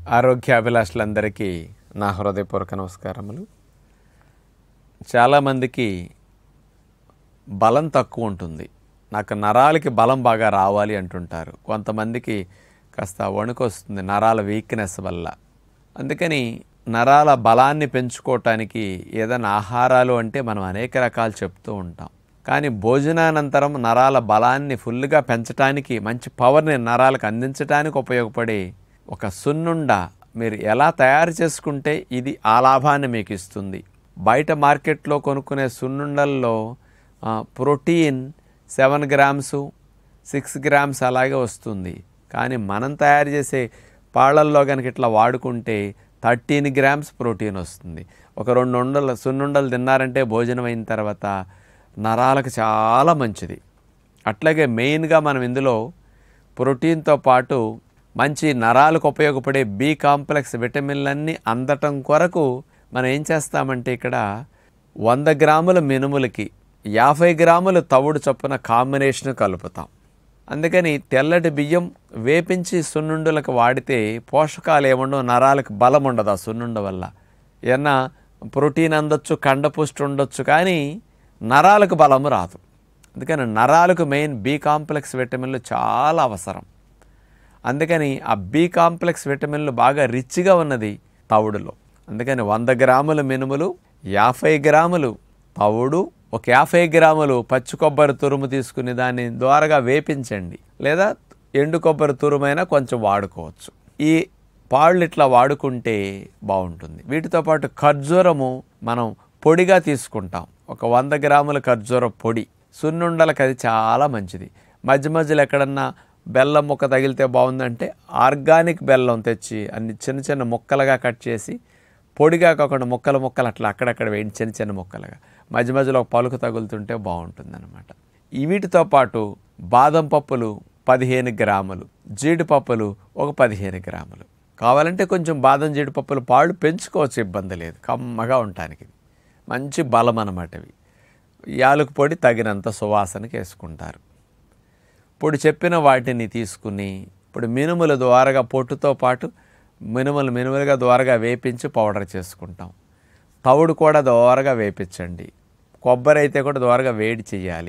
ఆరోగ్యాభిలాషులందరికీ నా హృదయపూర్వక నమస్కారములు చాలామందికి బలం తక్కువ ఉంటుంది నాకు నరాలకి బలం బాగా రావాలి అంటుంటారు కొంతమందికి కాస్త వణుకు వస్తుంది నరాల వీక్నెస్ వల్ల అందుకని నరాల బలాన్ని పెంచుకోవటానికి ఏదైనా ఆహారాలు అంటే మనం అనేక రకాలు చెప్తూ ఉంటాం కానీ భోజనానంతరం నరాల బలాన్ని ఫుల్గా పెంచడానికి మంచి పవర్ని నరాలకు అందించడానికి ఉపయోగపడే ఒక సున్నుండ మీరు ఎలా తయారు చేసుకుంటే ఇది ఆ లాభాన్ని మీకు ఇస్తుంది బయట మార్కెట్లో కొనుక్కునే సున్నుండల్లో ఆ, protein seven grams six grams అలాగే వస్తుంది కానీ మనం తయారు చేసే పాళ్ళల్లో కనుక ఇట్లా వాడుకుంటే థర్టీన్ గ్రామ్స్ ప్రోటీన్ వస్తుంది ఒక రెండు ఉండలు సున్నుండలు తిన్నారంటే భోజనం అయిన తర్వాత నరాలకు చాలా మంచిది అట్లాగే మెయిన్గా మనం ఇందులో ప్రోటీన్తో పాటు మంచి నరాలకు ఉపయోగపడే బి కాంప్లెక్స్ విటమిన్లన్నీ అందటం కొరకు మనం ఏం చేస్తామంటే ఇక్కడ వంద గ్రాముల మినుములకి యాభై గ్రాముల తవుడు చొప్పున కాంబినేషన్ కలుపుతాం అందుకని తెల్లటి బియ్యం వేపించి సున్నుండులకు వాడితే పోషకాలు ఏముండవు నరాలకు బలం ఉండదు ఆ సున్నుండ వల్ల ఏమన్నా ప్రోటీన్ అందొచ్చు కండపుష్టి ఉండొచ్చు కానీ నరాలకు బలము రాదు అందుకని నరాలకు మెయిన్ బి కాంప్లెక్స్ విటమిన్లు చాలా అవసరం అందుకని ఆ బి కాంప్లెక్స్ విటమిన్లు బాగా రిచ్గా ఉన్నది తవుడులో అందుకని వంద గ్రాముల మినుములు యాభై గ్రాములు తవుడు ఒక యాభై గ్రాములు పచ్చి కొబ్బరి తురుము తీసుకుని దాన్ని ద్వారగా వేపించండి లేదా ఎండు కొబ్బరి తురుమైనా కొంచెం వాడుకోవచ్చు ఈ పాళ్ళు ఇట్లా వాడుకుంటే బాగుంటుంది వీటితో పాటు ఖర్జూరము మనం పొడిగా తీసుకుంటాం ఒక వంద గ్రాముల ఖర్జూర పొడి సున్నుండలకు అది చాలా మంచిది మధ్య మధ్యలో ఎక్కడన్నా బెల్లం ముక్క తగిలితే బాగుందంటే ఆర్గానిక్ బెల్లం తెచ్చి అన్ని చిన్న చిన్న ముక్కలుగా కట్ చేసి పొడిగా కాకుండా ముక్కలు ముక్కలు అట్లా అక్కడక్కడ వేయండి చిన్న చిన్న ముక్కలుగా మధ్య మధ్యలో ఒక పలుకు తగులుతుంటే బాగుంటుంది అనమాట వీటితో పాటు బాదం పప్పులు పదిహేను గ్రాములు జీడిపప్పులు ఒక పదిహేను గ్రాములు కావాలంటే కొంచెం బాదం జీడిపప్పులు పాళ్ళు పెంచుకోవచ్చు ఇబ్బంది లేదు కమ్మగా ఉండటానికి మంచి బలం అన్నమాట ఇవి యాలకు పొడి తగినంత సువాసనకి వేసుకుంటారు ఇప్పుడు చెప్పిన వాటిని తీసుకుని ఇప్పుడు మినుముల ద్వారగా పొట్టుతో పాటు మినుములు మినుములుగా ద్వారగా వేపించి పౌడర్ చేసుకుంటాం తవుడు కూడా దోరగా వేపించండి కొబ్బరి అయితే కూడా దోరగా వేడి చేయాలి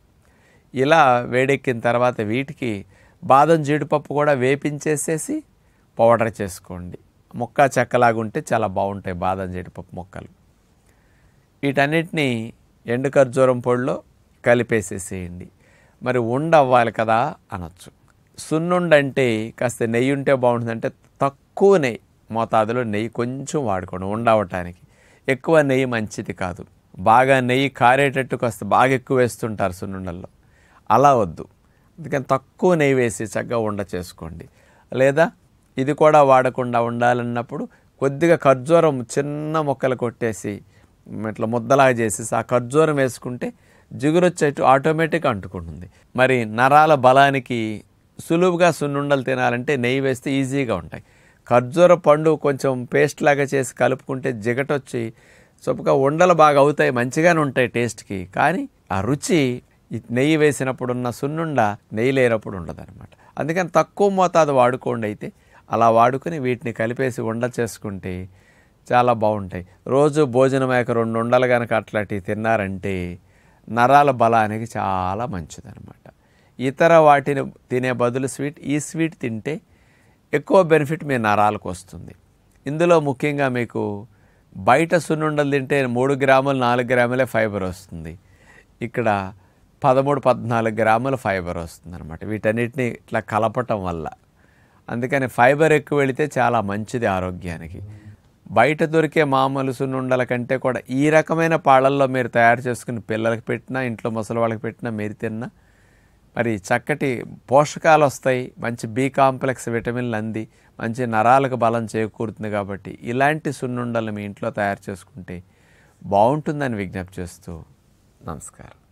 ఇలా వేడెక్కిన తర్వాత వీటికి బాదం జీడిపప్పు కూడా వేపించేసేసి పౌడర్ చేసుకోండి ముక్క చెక్కలాగుంటే చాలా బాగుంటాయి బాదం జీడిపప్పు మొక్కలు వీటన్నిటిని ఎండు ఖర్జూరం పొడిలో కలిపేసేసేయండి మరి ఉండ అవ్వాలి కదా అనొచ్చు సున్నుండ అంటే కాస్త నెయ్యి ఉంటే బాగుంటుందంటే తక్కువ నెయ్యి మోతాదులో నెయ్యి కొంచెం వాడుకోండి ఉండ అవ్వటానికి ఎక్కువ నెయ్యి మంచిది కాదు బాగా నెయ్యి కారేటట్టు కాస్త బాగా ఎక్కువ వేస్తుంటారు సున్నుండల్లో అలా వద్దు అందుకని తక్కువ నెయ్యి వేసి చక్కగా ఉండ చేసుకోండి లేదా ఇది కూడా వాడకుండా ఉండాలన్నప్పుడు కొద్దిగా ఖర్జూరం చిన్న ముక్కలు కొట్టేసి ఇట్లా ముద్దలాగా చేసేసి ఆ ఖర్జూరం వేసుకుంటే జిగురు వచ్చేట్టు ఆటోమేటిక్గా అంటుకుంటుంది మరి నరాల బలానికి సులువుగా సున్నుండలు తినాలంటే నెయ్యి వేస్తే ఈజీగా ఉంటాయి ఖర్జూర పండు కొంచెం పేస్ట్ లాగా చేసి కలుపుకుంటే జిగటొచ్చి చొప్పుగా ఉండలు బాగా అవుతాయి మంచిగానే ఉంటాయి టేస్ట్కి కానీ ఆ రుచి ఈ నెయ్యి వేసినప్పుడున్న సున్నుండ నెయ్యి లేనప్పుడు ఉండదన్నమాట అందుకని తక్కువ మోతాదు వాడుకోండి అయితే అలా వాడుకొని వీటిని కలిపేసి ఉండ చేసుకుంటే చాలా బాగుంటాయి రోజు భోజనం అయ్యాక రెండు ఉండలు కనుక అట్లాంటివి తిన్నారంటే నరాల బలానికి చాలా మంచిదన్నమాట ఇతర వాటిని తినే బదులు స్వీట్ ఈ స్వీట్ తింటే ఎక్కువ బెనిఫిట్ మీ నరాలకు వస్తుంది ఇందులో ముఖ్యంగా మీకు బయట సున్నుండలు తింటే మూడు గ్రాములు నాలుగు గ్రాములే ఫైబర్ వస్తుంది ఇక్కడ పదమూడు పద్నాలుగు గ్రాముల ఫైబర్ వస్తుంది అనమాట వీటన్నిటిని ఇట్లా కలపటం వల్ల అందుకని ఫైబర్ ఎక్కువ వెళితే చాలా మంచిది ఆరోగ్యానికి బయట దొరికే మామూలు సున్నుండల కంటే కూడా ఈ రకమైన పాళ్ళల్లో మీరు తయారు చేసుకుని పిల్లలకి పెట్టినా ఇంట్లో ముసలి వాళ్ళకి పెట్టినా మీరు తిన్నా మరి చక్కటి పోషకాలు వస్తాయి మంచి బి కాంప్లెక్స్ విటమిన్లు అంది మంచి నరాలకు బలం చేకూరుతుంది కాబట్టి ఇలాంటి సున్నుండలు మీ ఇంట్లో తయారు చేసుకుంటే బాగుంటుందని విజ్ఞప్తి చేస్తూ నమస్కారం